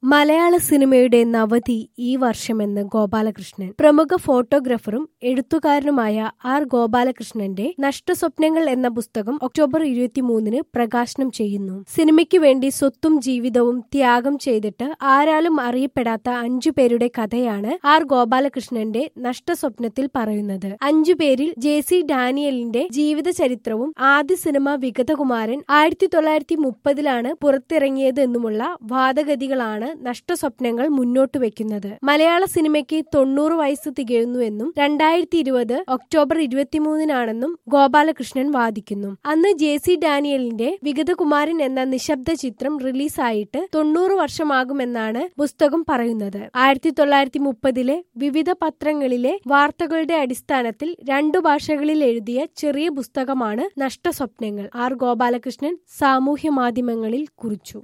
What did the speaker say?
മലയാള സിനിമയുടെ നവതി ഈ വർഷമെന്ന് ഗോപാലകൃഷ്ണൻ പ്രമുഖ ഫോട്ടോഗ്രാഫറും എഴുത്തുകാരനുമായ ആർ ഗോപാലകൃഷ്ണന്റെ നഷ്ടസ്വപ്നങ്ങൾ എന്ന പുസ്തകം ഒക്ടോബർ ഇരുപത്തിമൂന്നിന് പ്രകാശനം ചെയ്യുന്നു സിനിമയ്ക്ക് വേണ്ടി സ്വത്തും ജീവിതവും ത്യാഗം ചെയ്തിട്ട് ആരാലും അറിയപ്പെടാത്ത അഞ്ചു പേരുടെ കഥയാണ് ആർ ഗോപാലകൃഷ്ണന്റെ നഷ്ടസ്വപ്നത്തിൽ പറയുന്നത് അഞ്ചു പേരിൽ ജെ സി ഡാനിയലിന്റെ ജീവിത ചരിത്രവും ആദ്യ സിനിമ വിഗതകുമാരൻ ആയിരത്തി തൊള്ളായിരത്തി മുപ്പതിലാണ് പുറത്തിറങ്ങിയത് എന്നുമുള്ള വാദഗതികളാണ് നഷ്ടസ്വപ്നങ്ങൾ മുന്നോട്ട് വെക്കുന്നത് മലയാള സിനിമയ്ക്ക് തൊണ്ണൂറ് വയസ്സ് തികയുന്നുവെന്നും രണ്ടായിരത്തി ഇരുപത് ഒക്ടോബർ ഇരുപത്തിമൂന്നിനാണെന്നും ഗോപാലകൃഷ്ണൻ വാദിക്കുന്നു അന്ന് ജെ സി ഡാനിയലിന്റെ വിഗതകുമാരൻ എന്ന നിശബ്ദ ചിത്രം റിലീസായിട്ട് തൊണ്ണൂറ് വർഷമാകുമെന്നാണ് പുസ്തകം പറയുന്നത് ആയിരത്തി തൊള്ളായിരത്തി മുപ്പതിലെ വിവിധ പത്രങ്ങളിലെ വാർത്തകളുടെ അടിസ്ഥാനത്തിൽ രണ്ടു ഭാഷകളിൽ എഴുതിയ ചെറിയ പുസ്തകമാണ് നഷ്ടസ്വപ്നങ്ങൾ ആർ ഗോപാലകൃഷ്ണൻ സാമൂഹ്യ മാധ്യമങ്ങളിൽ കുറിച്ചു